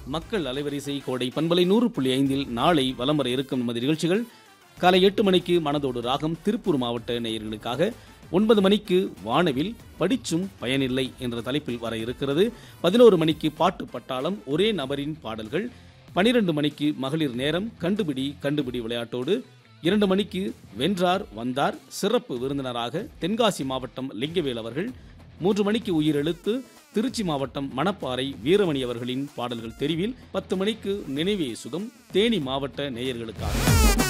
மக்கள் அலைவரிசை கோடை பண்பலை நூறு புள்ளி ஐந்தில் நாளை வலம் வர இருக்கும் நமது நிகழ்ச்சிகள் காலை எட்டு மணிக்கு மனதோடு ராகம் திருப்பூர் மாவட்ட நேயர்களுக்காக ஒன்பது மணிக்கு வானவில் படிச்சும் பயனில்லை என்ற தலைப்பில் வர இருக்கிறது பதினோரு மணிக்கு பாட்டு பட்டாளம் ஒரே நபரின் பாடல்கள் பனிரெண்டு மணிக்கு மகளிர் நேரம் கண்டுபிடி கண்டுபிடி விளையாட்டோடு இரண்டு மணிக்கு வென்றார் வந்தார் சிறப்பு விருந்தினராக தென்காசி மாவட்டம் லிங்கவேல் அவர்கள் மூன்று மணிக்கு உயிரெழுத்து திருச்சி மாவட்டம் மணப்பாறை வீரமணி அவர்களின் பாடல்கள் தெரிவில் பத்து மணிக்கு நினைவே சுகம் தேனி மாவட்ட நேயர்களுக்காக